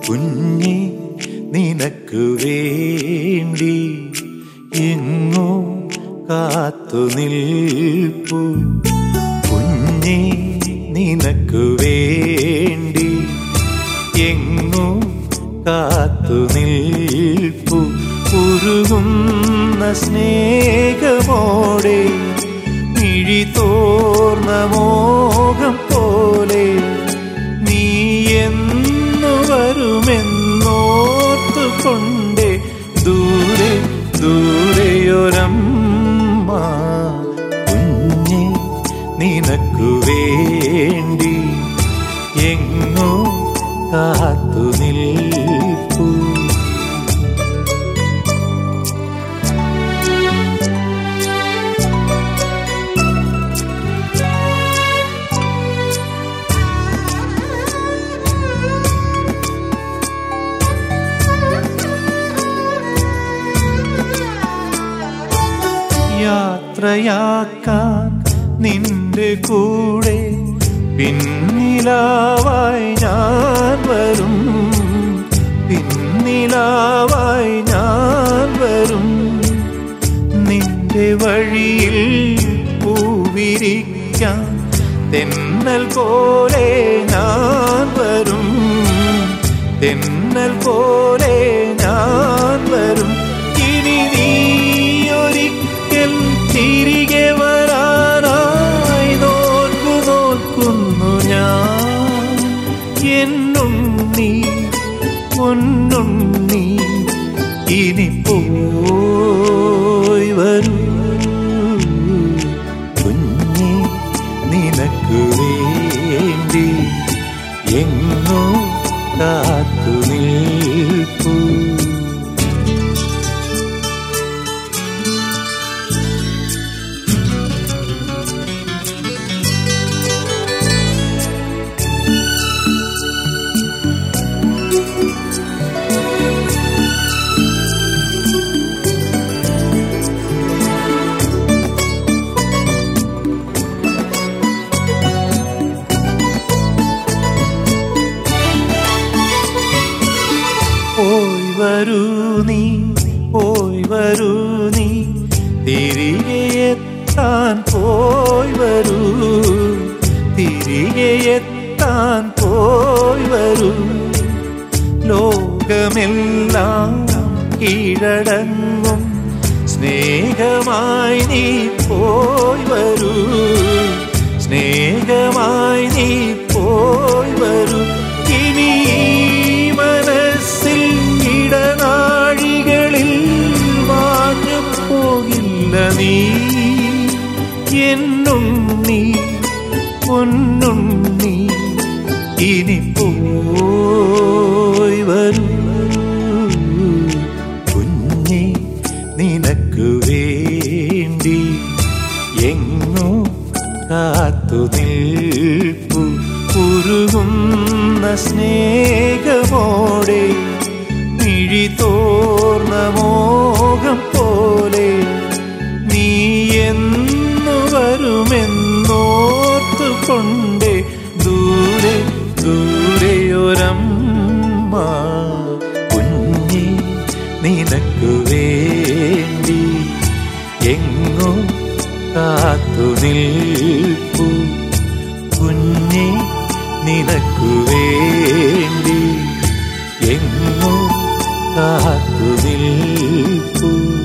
കുഞ്ഞി നിനക്കു വേണ്ടി എങ്ങോ കാത്തു നിൽപ്പു കുഞ്ഞി നിനക്കു വേണ്ടി എങ്ങോ കാത്തു നിൽപ്പു ഉരുകുന്ന സ്നേഹമോടെ മിഴി തോർന്ന മോഹം പോലെ നീ എന്നു വരുമെന്നോർത്തുകൊണ്ടേ ദൂരെ ദൂരെയൊരമ്മ കുഞ്ഞെ നിനക്കു വേണ്ടി എങ്ങോ കാത്തു നിൽപ്പൂ യാത്രയാക്കാൻ നിന്റെ കൂടെ പിന്നിലാവായി ഞാൻ വരും പിന്നിലാവായി ഞാൻ വരും നിന്റെ വഴിയിൽ പൂവിരിക്കാൻ തെന്നൽ പോലെ ഞാൻ വരും തെന്നൽ പോലെ ഞാൻ വരും ഇനി നീ ഒരിക്കൽ തിരികെ വരാനായി നോക്കു നോക്കുന്നു ഞാൻ എന്നുണ്ണി പൊന്നുണ്ണി ഇനി പോയി വരൂ കുഞ്ഞി നിനക്കു വേണ്ടി എങ്ങോ കാത്തു നിൽപ്പൂ പോയി വരൂ നീ പോയി വരൂ നീ തിരികെ എത്താൻ പോയി വരൂ തിരികെ എത്താൻ പോയി വരൂ ലോകമെല്ലാം കീഴടങ്ങും സ്നേഹമായി നീ പോയി വരൂ സ്നേഹമായി നീ പോയി വരൂ ഇനി ഈ മനസ്സിൽ ഇടനാഴികളിൽ മാഞ്ഞു പോകില്ല നീ എന്നുണ്ണി പൊന്നുണ്ണി ഇനി പോയി വരൂ കുഞ്ഞെ നിനക്കു വേണ്ടി എങ്ങോ കാത്തു നിൽപ്പു ഉരുകുന്ന സ്നേഹമോടെ മിഴി തോർന്ന മോഹം പോലെ നീ എന്നു വരുമെന്നോർത്തുകൊണ്ടേ ദൂരെ ദൂരെയൊരമ്മ കുഞ്ഞി നിനക്കു വേണ്ടി എങ്ങോ കാത്തു നിൽപ്പു കുഞ്ഞി നിനക്കു വേണ്ടി എങ്ങോ കാത്തു നിൽപ്പൂ